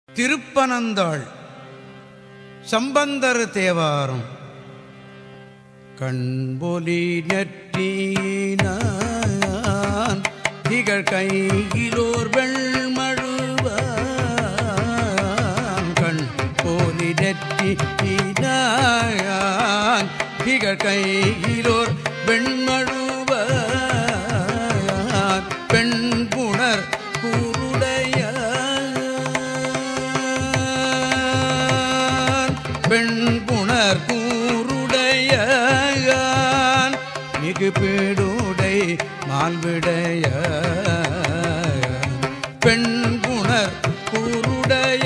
திருப்பனந்தாள் சம்பந்தர் தேவாரம் கண்பொலி நெற்றினான் திகழ் கையிலோர் வெண்மழுவான் கண் போலி நெற்றினான் திகழ் கையிலோர் வெண்மழுவான் பெண் புணர் கூருடைய பெண் புணர் கூருடைய மிகு பீடுடை மால்விடைய பெண் புணர் கூருடைய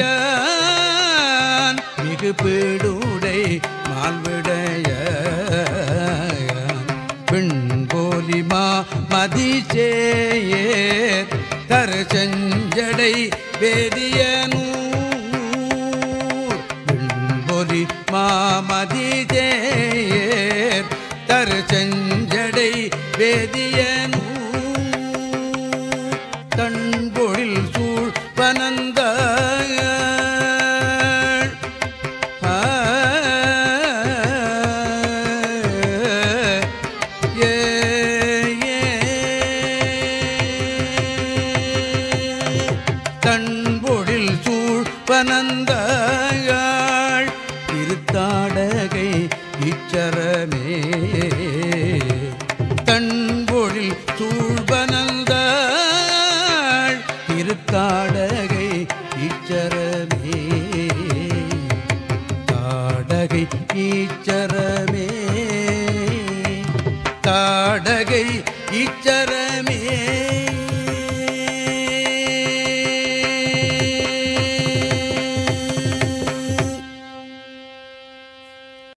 மிகு பீடுடை மால்விடைய பெண் போலிமா மதிச்சேயே தரு செஞ்சடை வேதியனூர் பெண்பொலி மாமதி தேர் தரு செஞ்சடை வேதியனூர் தன்பொழில் சூழ் பனந்த ஏ தன்பொழில் சூழ் பனந்தாள் திருத்தாடகை இச்சரமே தன்பொழில் சூழ்பனந்தாள் திருத்தாடகை இச்சரமே தாடகை ஈச்சரமே